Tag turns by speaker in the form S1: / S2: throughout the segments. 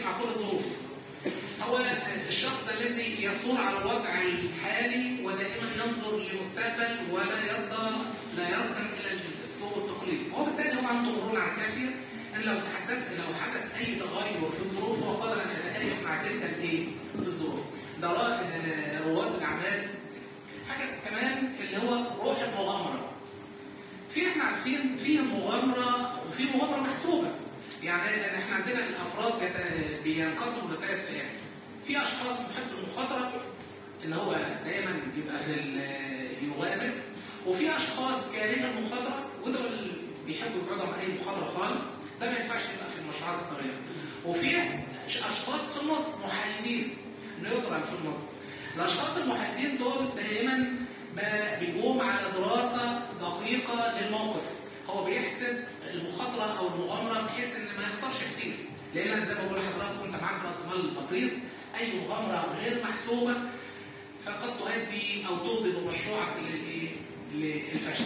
S1: مع كل الظروف هو الشخص الذي يصور على الوضع الحالي ودائما ينظر للمستقبل ولا يرضى لا يركن الى الاسلوب التقليدي هو بالتالي هو عنده مرونه كافيه ان لو تحدث لو حدث اي تغير في الظروف هو قادر ان يتكيف مع تلك الايه الظروف ده رواد الاعمال حاجه كمان اللي هو روح المغامره في احنا عارفين في مغامره وفي مغامره محسوبه يعني احنا عندنا الافراد بينقسموا لثلاث فئات في اشخاص محب المخاطره اللي هو دايما بيبقى في يغامر وفي اشخاص كاره المخاطره وده اللي بيحبوا يبعدوا عن اي مخاطره خالص ده ما ينفعش يبقى في المشروعات الصغيره وفي اشخاص في النص محايدين نيوترال في النص الاشخاص المحايدين دول دائما بيقوم على دراسه دقيقه للموقف هو بيحسب المخاطره او المغامره بحيث ان ما يخسرش كتير لان زي ما بقول لحضراتكم انت معاك راس مال بسيط اي مغامره غير محسوبه فقد تؤدي او تغضب مشروعك للايه؟ للفشل.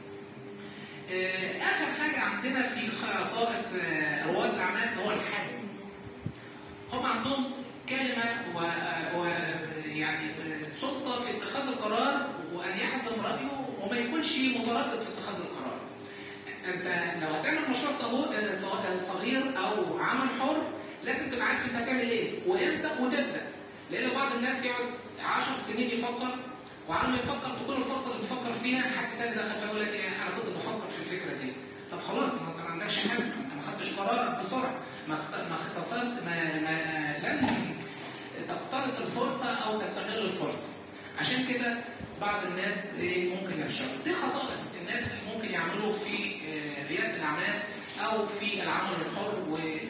S1: اخر حاجه عندنا في خصائص رواد الاعمال هو الحزم. هم عندهم كلمه و... و... يعني سلطه في اتخاذ القرار وان يحزم رايه وما يكونش متردد في اتخاذ القرار. انت لو هتعمل مشروع صغير او عمل حر لازم تبقى عارف انت هتعمل ايه وامتى وتبدا لان بعض الناس يقعد 10 سنين يفكر وعلى ما يفكر تكون الفرصه اللي بيفكر فيها حد تاني دخل فيقول لك ايه انا كنت بفكر في الفكره دي طب خلاص ما انت ما عندكش حزم انت ما خدتش قرارك بسرعه ما ما اختصرت ما, ما لن تقتنص الفرصه او تستغل الفرصه عشان كده بعض الناس ممكن يفشلوا دي خصائص الناس اللي ممكن يعملوا في رياده الاعمال او في العمل الحر